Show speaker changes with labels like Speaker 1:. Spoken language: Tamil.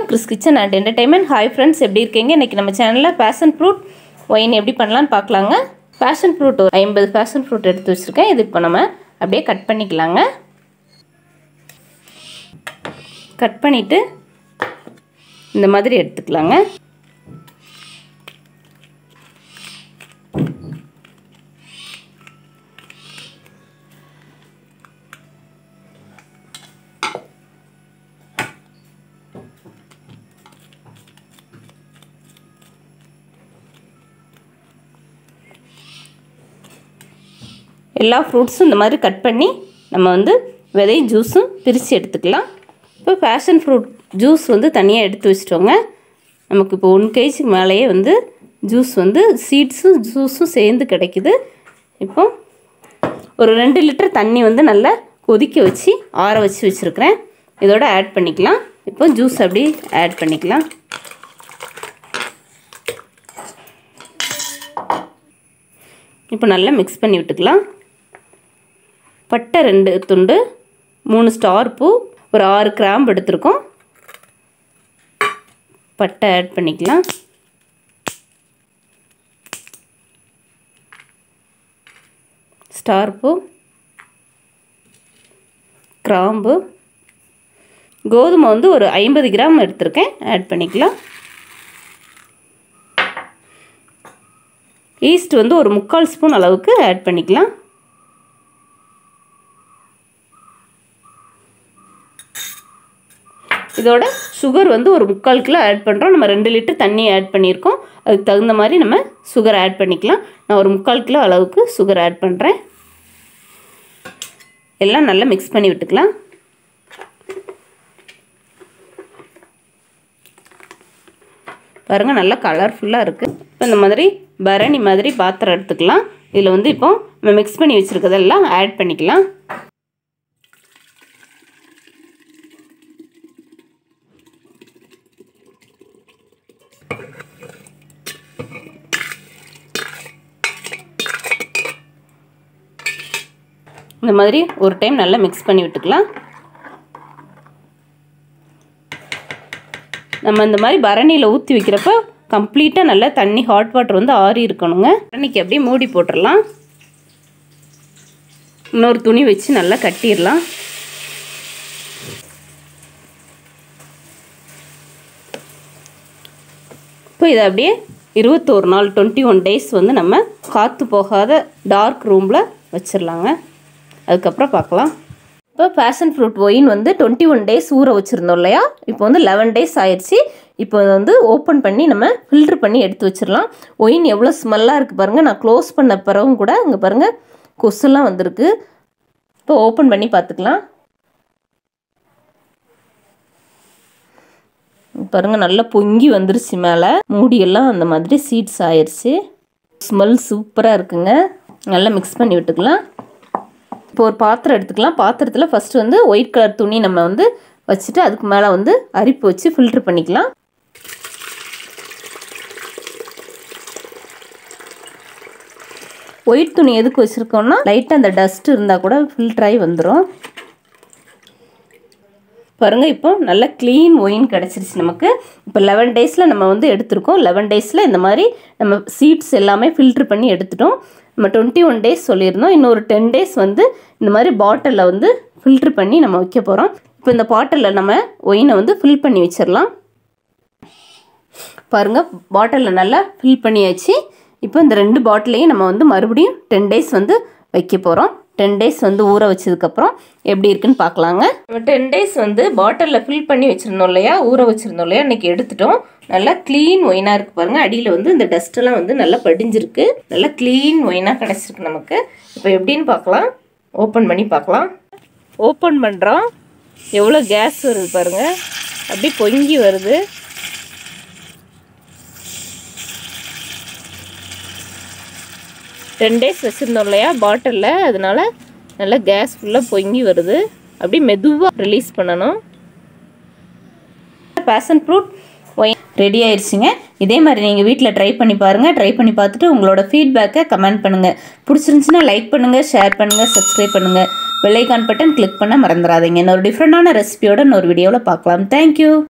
Speaker 1: வணக்கம் Chris kitchen and entertainment hi friends எப்படி இருக்கீங்க இன்றைக்கி நம்ம சேனலில் பேஷன் ஃப்ரூட் ஒயின் எப்படி பண்ணலான்னு பார்க்கலாங்க பேஷன் ஃப்ரூட் ஒரு ஐம்பது பேஷன் ஃப்ரூட் எடுத்து வச்சுருக்கேன் இது இப்போ நம்ம அப்படியே கட் பண்ணிக்கலாங்க கட் பண்ணிவிட்டு இந்த மாதிரி எடுத்துக்கலாங்க எல்லா ஃப்ரூட்ஸும் இந்த மாதிரி கட் பண்ணி நம்ம வந்து விதையும் ஜூஸும் பிரித்து எடுத்துக்கலாம் இப்போ பேஷன் ஃப்ரூட் ஜூஸ் வந்து தனியாக எடுத்து வச்சிட்டோங்க நமக்கு இப்போ ஒன் கேஜிக்கு மேலேயே வந்து ஜூஸ் வந்து சீட்ஸும் ஜூஸும் சேர்ந்து கிடைக்குது இப்போ ஒரு ரெண்டு லிட்டர் தண்ணி வந்து நல்லா கொதிக்க வச்சு ஆற வச்சு வச்சுருக்கிறேன் இதோட ஆட் பண்ணிக்கலாம் இப்போ ஜூஸ் அப்படி ஆட் பண்ணிக்கலாம் இப்போ நல்லா மிக்ஸ் பண்ணி விட்டுக்கலாம் பட்டை ரெண்டு துண்டு மூணு ஸ்டார் பூ ஒரு ஆறு கிராம்பு எடுத்திருக்கோம் பட்டை ஆட் பண்ணிக்கலாம் ஸ்டார் பூ கிராம்பு கோதுமை வந்து ஒரு ஐம்பது கிராம் எடுத்திருக்கேன் ஆட் பண்ணிக்கலாம் ஈஸ்ட் வந்து ஒரு முக்கால் ஸ்பூன் அளவுக்கு ஆட் பண்ணிக்கலாம் இதோட சுகர் வந்து ஒரு முக்கால் கிலோ ஆட் பண்ணுறோம் நம்ம ரெண்டு லிட்டர் தண்ணி ஆட் பண்ணியிருக்கோம் அதுக்கு தகுந்த மாதிரி நம்ம சுகர் ஆட் பண்ணிக்கலாம் நான் ஒரு முக்கால் கிலோ அளவுக்கு சுகர் ஆட் பண்ணுறேன் எல்லாம் நல்லா மிக்ஸ் பண்ணி விட்டுக்கலாம் பாருங்கள் நல்லா கலர்ஃபுல்லாக இருக்குது இப்போ இந்த மாதிரி பரணி மாதிரி பாத்திரம் எடுத்துக்கலாம் இதில் வந்து இப்போ நம்ம மிக்ஸ் பண்ணி வச்சுருக்கதெல்லாம் ஆட் பண்ணிக்கலாம் இந்த மாதிரி ஒரு டைம் நல்லா மிக்ஸ் பண்ணி விட்டுக்கலாம் நம்ம இந்த மாதிரி பரணியில் ஊற்றி வைக்கிறப்ப கம்ப்ளீட்டாக நல்லா தண்ணி ஹாட் வாட்டர் வந்து ஆறி இருக்கணுங்க பரணிக்கு அப்படியே மூடி போட்டுடலாம் இன்னொரு துணி வச்சு நல்லா கட்டிடலாம் இப்போ இதை அப்படியே இருபத்தோரு நாள் டுவெண்ட்டி ஒன் டேஸ் வந்து நம்ம காற்று போகாத டார்க் ரூமில் வச்சிடலாங்க அதுக்கப்புறம் பார்க்கலாம் இப்போ பேஷன் ஃப்ரூட் ஒயின் வந்து டுவெண்ட்டி ஒன் டேஸ் ஊற வச்சுருந்தோம் இல்லையா இப்போ வந்து லெவன் டேஸ் ஆயிடுச்சு இப்போ வந்து ஓப்பன் பண்ணி நம்ம ஃபில்ட்ரு பண்ணி எடுத்து வச்சிடலாம் ஒயின் எவ்வளோ ஸ்மெல்லாக இருக்குது பாருங்கள் நான் க்ளோஸ் பண்ண பிறகும் கூட இங்கே பாருங்கள் கொசுலாம் வந்திருக்கு இப்போ ஓப்பன் பண்ணி பார்த்துக்கலாம் பாருங்கள் நல்லா பொங்கி வந்துருச்சு மேலே மூடியெல்லாம் அந்த மாதிரி சீட்ஸ் ஆயிடுச்சு ஸ்மெல் சூப்பராக இருக்குங்க நல்லா மிக்ஸ் பண்ணி விட்டுக்கலாம் இப்போ ஒரு பாத்திரம் எடுத்துக்கலாம் பாத்திரத்தில் ஃபஸ்ட்டு வந்து ஒயிட் கலர் துணி நம்ம வந்து வச்சுட்டு அதுக்கு மேலே வந்து அரிப்பு வச்சு ஃபில்ட்ரு பண்ணிக்கலாம் ஒயிட் துணி எதுக்கு வச்சுருக்கோம்னா லைட்டாக அந்த டஸ்ட் இருந்தால் கூட ஃபில்ட்ராகி வந்துடும் பாருங்கள் இப்போ நல்ல க்ளீன் ஒயின் கிடச்சிருச்சு நமக்கு இப்போ லெவன் டேஸில் நம்ம வந்து எடுத்திருக்கோம் லெவன் டேஸில் இந்த மாதிரி நம்ம சீட்ஸ் எல்லாமே ஃபில்ட்ரு பண்ணி எடுத்துட்டோம் நம்ம டுவெண்ட்டி ஒன் டேஸ் சொல்லியிருந்தோம் இன்னொரு டென் டேஸ் வந்து இந்த மாதிரி பாட்டிலில் வந்து ஃபில்ட்ரு பண்ணி நம்ம வைக்க போகிறோம் இப்போ இந்த பாட்டிலில் நம்ம ஒயினை வந்து ஃபில் பண்ணி வச்சிடலாம் பாருங்கள் பாட்டிலில் நல்லா ஃபில் பண்ணியாச்சு இப்போ இந்த ரெண்டு பாட்டிலையும் நம்ம வந்து மறுபடியும் டென் டேஸ் வந்து வைக்க போகிறோம் டென் டேஸ் வந்து ஊற வச்சதுக்கப்புறம் எப்படி இருக்குன்னு பார்க்கலாங்க நம்ம டென் டேஸ் வந்து பாட்டிலில் ஃபில் பண்ணி வச்சுருந்தோம் இல்லையா ஊற வச்சுருந்தோம் இல்லையா இன்றைக்கி எடுத்துட்டோம் நல்லா க்ளீன் ஒயினாக இருக்குது பாருங்கள் அடியில் வந்து இந்த டஸ்ட்டெல்லாம் வந்து நல்லா படிஞ்சிருக்கு நல்லா க்ளீன் ஒயினாக கிடச்சிருக்கு நமக்கு இப்போ எப்படின்னு பார்க்கலாம் ஓப்பன் பண்ணி பார்க்கலாம் ஓப்பன் பண்ணுறோம் எவ்வளோ கேஸ் வருது பாருங்கள் அப்படி பொங்கி வருது டென் டேஸ் வச்சுருந்தோம் இல்லையா பாட்டிலில் அதனால நல்லா கேஸ் ஃபுல்லாக பொங்கி வருது அப்படி மெதுவாக ரிலீஸ் பண்ணணும் பேஷன் ஃப்ரூட் ஒயின் ரெடி ஆயிடுச்சுங்க இதே மாதிரி நீங்கள் வீட்டில் ட்ரை பண்ணி பாருங்கள் ட்ரை பண்ணி பார்த்துட்டு உங்களோட ஃபீட்பேக்கை கமெண்ட் பண்ணுங்கள் பிடிச்சிருந்துச்சுன்னா லைக் பண்ணுங்கள் ஷேர் பண்ணுங்கள் சப்ஸ்கிரைப் பண்ணுங்கள் பெல்லைக்கான் பட்டன் கிளிக் பண்ண மறந்துடாதீங்க இன்னொரு டிஃப்ரெண்டான ரெசிபியோட இன்னொரு வீடியோவில் பார்க்கலாம் தேங்க்யூ